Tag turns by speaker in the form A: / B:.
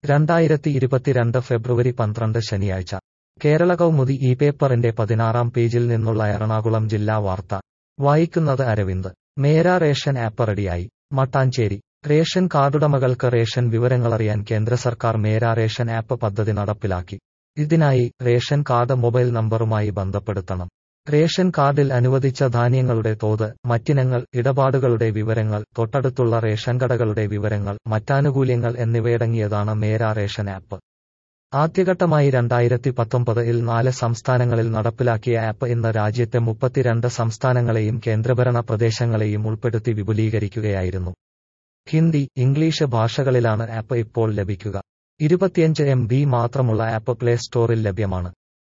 A: രണ്ടായിരത്തി ഇരുപത്തിരണ്ട് ഫെബ്രുവരി പന്ത്രണ്ട് ശനിയാഴ്ച കേരള കൗമുദി ഈ പേപ്പറിന്റെ പതിനാറാം പേജിൽ നിന്നുള്ള എറണാകുളം ജില്ലാ വാർത്ത വായിക്കുന്നത് അരവിന്ദ് മേരാ റേഷൻ ആപ്പ് റെഡിയായി മട്ടാഞ്ചേരി റേഷൻ കാർഡുടമകൾക്ക് റേഷൻ വിവരങ്ങളറിയാൻ കേന്ദ്ര സർക്കാർ മേരാ റേഷൻ ആപ്പ് പദ്ധതി നടപ്പിലാക്കി ഇതിനായി റേഷൻ കാർഡ് മൊബൈൽ നമ്പറുമായി ബന്ധപ്പെടുത്തണം റേഷൻ കാർഡിൽ അനുവദിച്ച ധാന്യങ്ങളുടെ തോത് മറ്റിനങ്ങൾ ഇടപാടുകളുടെ വിവരങ്ങൾ തൊട്ടടുത്തുള്ള റേഷൻ കടകളുടെ വിവരങ്ങൾ മറ്റാനുകൂല്യങ്ങൾ എന്നിവയടങ്ങിയതാണ് മേരാ റേഷൻ ആപ്പ് ആദ്യഘട്ടമായി രണ്ടായിരത്തി പത്തൊമ്പതിൽ നാല് സംസ്ഥാനങ്ങളിൽ നടപ്പിലാക്കിയ ആപ്പ് ഇന്ന് രാജ്യത്തെ മുപ്പത്തിരണ്ട് സംസ്ഥാനങ്ങളെയും കേന്ദ്രഭരണ പ്രദേശങ്ങളെയും ഉൾപ്പെടുത്തി വിപുലീകരിക്കുകയായിരുന്നു ഹിന്ദി ഇംഗ്ലീഷ് ഭാഷകളിലാണ് ആപ്പ് ഇപ്പോൾ ലഭിക്കുക ഇരുപത്തിയഞ്ച് എം ബി മാത്രമുള്ള ആപ്പ് പ്ലേ സ്റ്റോറിൽ ലഭ്യമാണ്